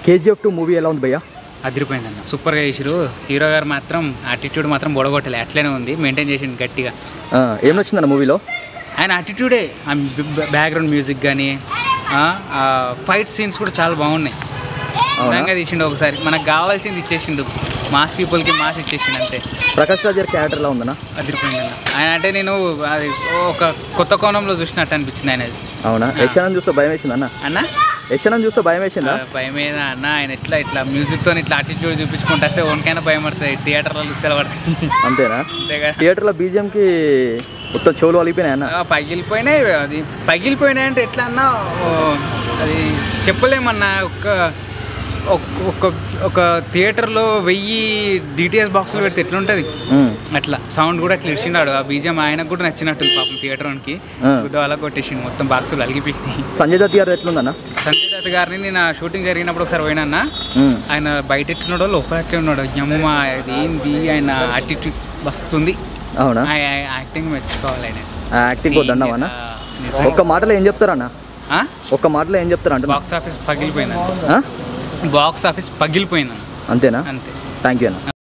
KGF two movie ఎలా ఉంది భయ్యా అదిరిపోయిందన్న సూపర్గా చేసిరు హీరో గారు మాత్రం అటిట్యూడ్ మాత్రం బొడగొట్టలే అట్లనే ఉంది మెయింటైన్ చేసిండు గట్టిగా ఆ, ఏం నచ్చిందన్న మూవీలో ఆయన అటిట్యూడే బ్యాక్గ్రౌండ్ మ్యూజిక్ కానీ ఫైట్ సీన్స్ కూడా చాలా బాగున్నాయి అందంగా తీసిండు ఒకసారి మనకు కావాల్సింది ఇచ్చేసిండు మాస్ పీపుల్కి మాస్ ఇచ్చేసిండు అంతే ప్రకాష్ రాజ్ గారి క్యారెక్టర్ ఎలా ఉందన్న అదిరిపోయిందన్న ఆయన అంటే నేను అది ఒక కొత్త కోణంలో చూసినట్టు అనిపించింది ఆయన అవునా యక్షణం చూస్తే భయం వేసింది అన్న అన్న యక్షణం చూస్తే భయం వేసిందా భయం మీద అన్న ఆయన ఎట్లా ఇట్లా మ్యూజిక్తో ఇట్లా అటిట్యూడ్ చూపించుకుంటే వస్తే ఓన్కైనా భయం పడుతుంది థియేటర్లో లుచ్చలు పడుతుంది అంతేనా అంతే కదా థియేటర్లో బీజిఎంకి మొత్తం చెవులు వలిగిపోయినాయి అన్న ఆ, పగిలిపోయినాయి అది పగిలిపోయినాయి అంటే ఎట్లా అన్నా ఓ, అది చెప్పలేమన్నా ఒక్క ఒక్- ఒక ఒక థియేటర్లో వెయ్యి డిటిఎస్ బాక్సులు పెడితే ఎట్లుంటుంది ఉమ్. అట్లా సౌండ్ కూడా అట్లా ఇచ్చినాడు ఆ బీజం ఆయనకు కూడా నచ్చినట్టుంది పాపం థియేటర్కి ఆ. అలా కొట్టేసిండు మొత్తం బాక్సులు అలిగిపోయినాయి సంజయ్ దత్ గారు ఎట్లుందన్న సంజయ్ దత్ గారిని నేను షూటింగ్ జరిగినప్పుడు ఒకసారి పోయినా ఉమ్. ఆయన బయట ఎట్లున్నాడో లోపల ఎట్లా ఉన్నాడు యమ్మ ఇది ఏంది ఆయన యాటిట్యూడ్ వస్తుంది అవునా ఆ యాక్టింగ్ మెచ్చుకోవాలి ఆయన ఆ యాక్టింగ్ వద్దన్నావా ఆ, నిజంగా. ఒక్క మాటలో ఏం చెప్తారన్న ఆ? ఒక్క మాటలో ఏం చెప్తారా అంటున్నా బాక్స్ ఆఫీస్ పగిలిపోయింది ఆ? బాక్స్ ఆఫీస్ పగిలిపోయింది అంతేనా అంతే థ్యాంక్ యూ అన్న